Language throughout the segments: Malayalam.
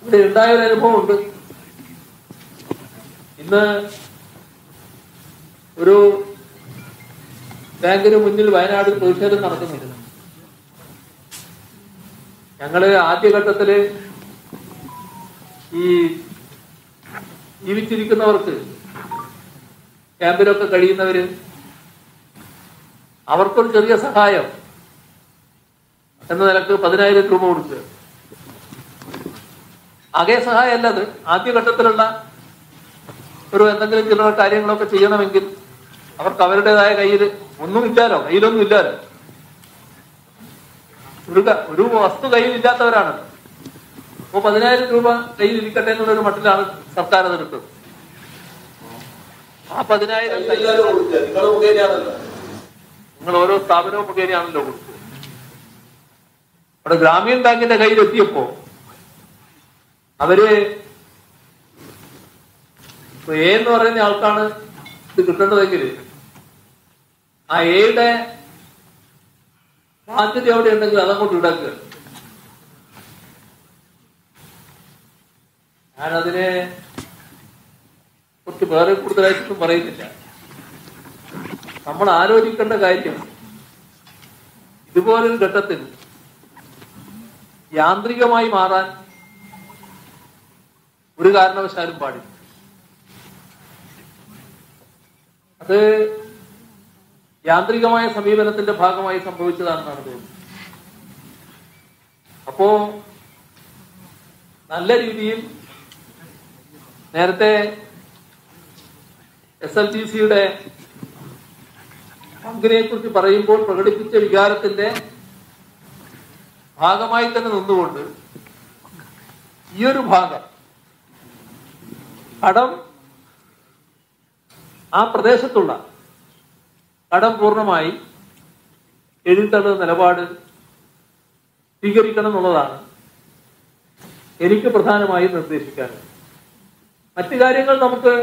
ഇവിടെ ഉണ്ടായ ഒരു അനുഭവമുണ്ട് ഇന്ന് ഒരു ബാങ്കിന് മുന്നിൽ വയനാട് പ്രതിഷേധം നടക്കുന്നുണ്ട് ഞങ്ങള് ആദ്യഘട്ടത്തില് ഈ ജീവിച്ചിരിക്കുന്നവർക്ക് ക്യാമ്പിലൊക്കെ കഴിയുന്നവര് അവർക്കൊരു ചെറിയ സഹായം എന്ന നിലക്ക് പതിനായിരം രൂപ കൊടുക്കുക ആകെ സഹായമല്ല അത് ആദ്യഘട്ടത്തിലുള്ള ഒരു എന്തെങ്കിലും ചില കാര്യങ്ങളൊക്കെ ചെയ്യണമെങ്കിൽ അവർക്ക് അവരുടേതായ കയ്യിൽ ഒന്നും ഇല്ലാലോ കയ്യിലൊന്നും ഇല്ലാലോ ഒരു ക- ഒരു വസ്തു കയ്യിൽ ഇല്ലാത്തവരാണ് അപ്പൊ പതിനായിരം രൂപ കയ്യിൽ ഇരിക്കട്ടെ എന്നുള്ള ഒരു മട്ടിലാണ് സർക്കാർ അതെടുത്തത് ആ പതിനായിരം കയ്യിലാരോ കൊടുക്കുക നിങ്ങൾ മുഖേനയാണല്ലോ നിങ്ങൾ ഓരോ സ്ഥാപനവും മുഖേനയാണല്ലോ കൊടുത്തത് അവിടെ ഗ്രാമീൺ ബാങ്കിന്റെ കയ്യിലെത്തിയപ്പോ അവര് ഇപ്പൊ എ എന്ന് പറയുന്ന ആൾക്കാണ് ഇത് കിട്ടേണ്ടതെങ്കിൽ ആ എയുടെ ബാധ്യത എവിടെ ഉണ്ടെങ്കിൽ അതങ്ങോട്ട് ഇടക്കുക ഞാനതിനെ കുറച്ച് വേറെ കൂടുതലായിട്ടൊന്നും പറയുന്നില്ല നമ്മൾ ആലോചിക്കേണ്ട കാര്യം ഇതുപോലൊരു ഘട്ടത്തിൽ യാന്ത്രികമായി മാറാൻ ഒരു കാരണവശാലും പാടില്ല അത് യാന്ത്രികമായ സമീപനത്തിന്റെ ഭാഗമായി സംഭവിച്ചതാണെന്നാണ് തോന്നുന്നത് അപ്പോ നല്ല രീതിയിൽ നേരത്തെ എസ് എൽ ടി സിയുടെ പങ്കിനെ കുറിച്ച് പറയുമ്പോൾ പ്രകടിപ്പിച്ച വികാരത്തിന്റെ ഭാഗമായി തന്നെ നിന്നുകൊണ്ട് ഈ ഒരു ഭാഗം കടം ആ പ്രദേശത്തുള്ള കടം പൂർണ്ണമായി എഴുതള്ള നിലപാട് സ്വീകരിക്കണം എന്നുള്ളതാണ് എനിക്ക് പ്രധാനമായും നിർദ്ദേശിക്കാനുള്ളത് മറ്റു കാര്യങ്ങൾ നമുക്ക്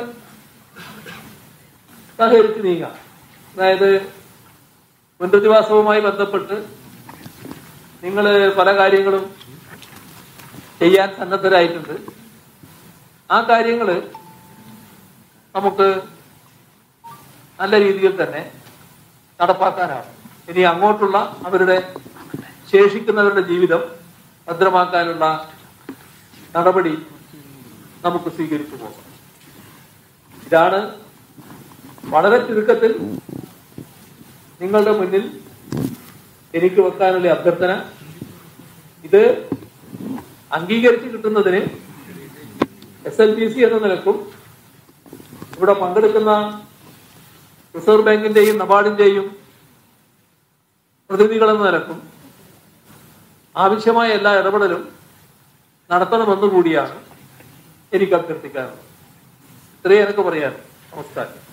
സഹകരിച്ച് നീങ്ങാം അതായത് പുനരധിവാസവുമായി ബന്ധപ്പെട്ട് നിങ്ങൾ പല കാര്യങ്ങളും ചെയ്യാൻ സന്നദ്ധരായിട്ടുണ്ട് ആ കാര്യങ്ങൾ നമുക്ക് നല്ല രീതിയിൽ തന്നെ നടപ്പാക്കാനാവും ഇനി അങ്ങോട്ടുള്ള അവരുടെ ശേഷിക്കുന്നവരുടെ ജീവിതം ഭദ്രമാക്കാനുള്ള നടപടി നമുക്ക് സ്വീകരിച്ചു പോകാം ഇതാണ് വളരെ ചുരുക്കത്തിൽ നിങ്ങളുടെ മുന്നിൽ എനിക്ക് വെക്കാനുള്ള അഭ്യർത്ഥന ഇത് അംഗീകരിച്ച് കിട്ടുന്നതിന് എസ് എൽ പി സി എന്ന നിലക്കും ഇവിടെ പങ്കെടുക്കുന്ന റിസർവ് ബാങ്കിന്റെയും നബാർഡിന്റെയും പ്രതിനിധികളെന്ന നിലക്കും ആവശ്യമായ എല്ലാ ഇടപെടലും നടത്തണമെന്ന് കൂടിയാണ് എനിക്ക് അഭ്യർത്ഥിക്കാറുള്ളത് ഇത്രയും എനിക്ക് പറയാൻ നമസ്കാരം